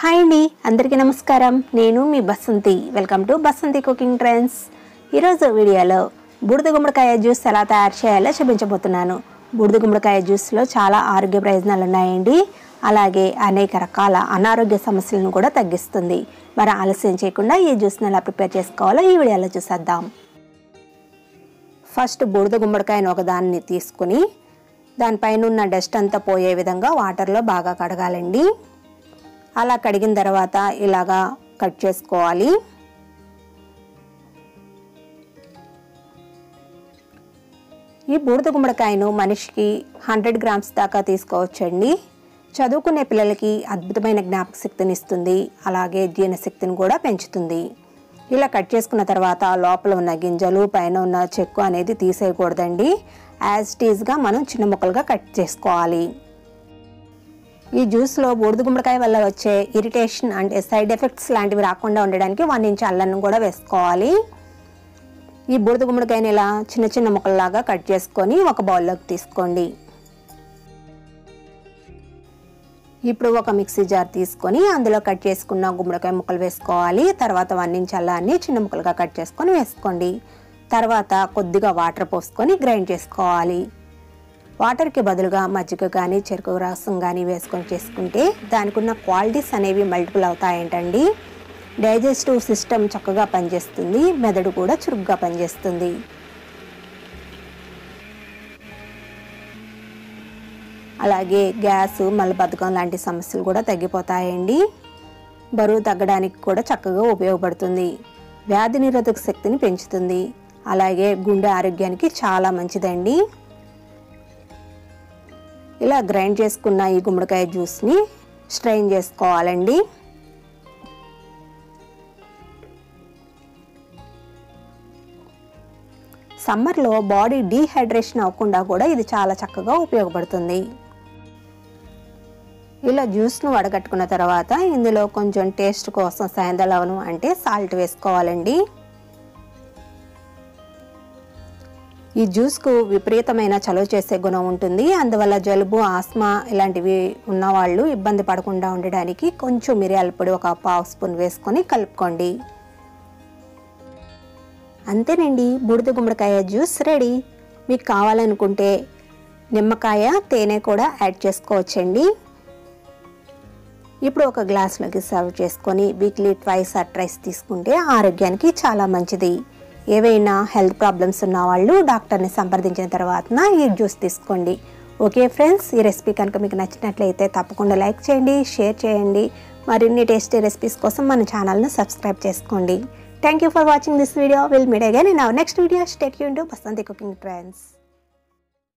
hi అండి అందరికీ నమస్కారం నేను మీ Basanti welcome to Basanti cooking trends ఈరోజు వీడియోలో బూడిద గుమ్మడికాయ జ్యూస్ ఎలా తయారు చేయాలో చూపించబోతున్నాను బూడిద గుమ్మడికాయ జ్యూస్లో చాలా ఆరోగ్య ప్రయోజనాలు ఉన్నాయండి అలాగే అనేక రకాల అనారోగ్య సమస్యలను కూడా తగ్గిస్తుంది మరి ఆలస్యం చేయకుండా ఈ జ్యూస్ని ఎలా ప్రిపేర్ చేసుకోవాలో ఈ వీడియోలో చూసేద్దాం ఫస్ట్ బూడిద గుమ్మడికాయను ఒక దాన్ని తీసుకుని దానిపైన ఉన్న డస్ట్ అంతా పోయే విధంగా వాటర్లో బాగా కడగాలండి అలా కడిగిన తర్వాత ఇలాగా కట్ చేసుకోవాలి ఈ బూడిద గుమ్మడికాయను మనిషికి హండ్రెడ్ గ్రామ్స్ దాకా తీసుకోవచ్చండి చదువుకునే పిల్లలకి అద్భుతమైన జ్ఞాపక శక్తిని ఇస్తుంది అలాగే జీర్ణశక్తిని కూడా పెంచుతుంది ఇలా కట్ చేసుకున్న తర్వాత లోపల ఉన్న గింజలు పైన ఉన్న చెక్కు అనేది తీసేయకూడదండి యాజ్ టీజ్గా మనం చిన్న ముక్కలుగా కట్ చేసుకోవాలి ఈ జ్యూస్లో బూడిద గుమ్మడికాయ వల్ల వచ్చే ఇరిటేషన్ అంటే సైడ్ ఎఫెక్ట్స్ లాంటివి రాకుండా ఉండడానికి వన్ ఇంచ్ అల్లం కూడా వేసుకోవాలి ఈ బూడిద గుమ్మడికాయని ఇలా చిన్న చిన్న ముక్కల్లాగా కట్ చేసుకొని ఒక బౌల్లోకి తీసుకోండి ఇప్పుడు ఒక మిక్సీ జార్ తీసుకొని అందులో కట్ చేసుకున్న గుమ్మడికాయ ముక్కలు వేసుకోవాలి తర్వాత వన్ ఇంచ్ అల్లాన్ని చిన్న ముక్కలుగా కట్ చేసుకొని వేసుకోండి తర్వాత కొద్దిగా వాటర్ పోసుకొని గ్రైండ్ చేసుకోవాలి వాటర్కి బదులుగా మజ్జిగ కానీ చెరుకు రసం కానీ వేసుకొని చేసుకుంటే దానికి ఉన్న క్వాలిటీస్ అనేవి మల్టిపుల్ అవుతాయంటండి డైజెస్టివ్ సిస్టమ్ చక్కగా పనిచేస్తుంది మెదడు కూడా చురుగ్గా పనిచేస్తుంది అలాగే గ్యాస్ మలబద్ధకం లాంటి సమస్యలు కూడా తగ్గిపోతాయండి బరువు తగ్గడానికి కూడా చక్కగా ఉపయోగపడుతుంది వ్యాధి నిరోధక శక్తిని పెంచుతుంది అలాగే గుండె ఆరోగ్యానికి చాలా మంచిదండి ఇలా గ్రైండ్ చేసుకున్న ఈ గుమ్మడికాయ జ్యూస్ని స్ట్రెయిన్ చేసుకోవాలండి సమ్మర్లో బాడీ డీహైడ్రేషన్ అవ్వకుండా కూడా ఇది చాలా చక్కగా ఉపయోగపడుతుంది ఇలా జ్యూస్ను వడగట్టుకున్న తర్వాత ఇందులో కొంచెం టేస్ట్ కోసం సాయంత్రం లవణం అంటే సాల్ట్ వేసుకోవాలండి ఈ జ్యూస్కు విపరీతమైన చలువ చేసే గుణం ఉంటుంది అందువల్ల జలుబు ఆస్మా ఇలాంటివి ఉన్నవాళ్ళు ఇబ్బంది పడకుండా ఉండడానికి కొంచెం మిరియాల పొడి ఒక పావు స్పూన్ వేసుకొని కలుపుకోండి అంతేనండి బూడిద గుమ్మడికాయ జ్యూస్ రెడీ మీకు కావాలనుకుంటే నిమ్మకాయ తేనె కూడా యాడ్ చేసుకోవచ్చండి ఇప్పుడు ఒక గ్లాస్లోకి సర్వ్ చేసుకొని వీక్లీ ట్వైస్ ఆర్ ట్రైస్ తీసుకుంటే ఆరోగ్యానికి చాలా మంచిది ఏవైనా హెల్త్ ప్రాబ్లమ్స్ ఉన్న వాళ్ళు డాక్టర్ని సంప్రదించిన తర్వాత ఈ జ్యూస్ తీసుకోండి ఓకే ఫ్రెండ్స్ ఈ రెసిపీ కనుక మీకు నచ్చినట్లయితే తప్పకుండా లైక్ చేయండి షేర్ చేయండి మరిన్ని టేస్టీ రెసిపీస్ కోసం మన ఛానల్ను సబ్స్క్రైబ్ చేసుకోండి thank you for watching this video will meet again in our next video stay యూన్ టు బసంతి కుకింగ్ ట్రెండ్స్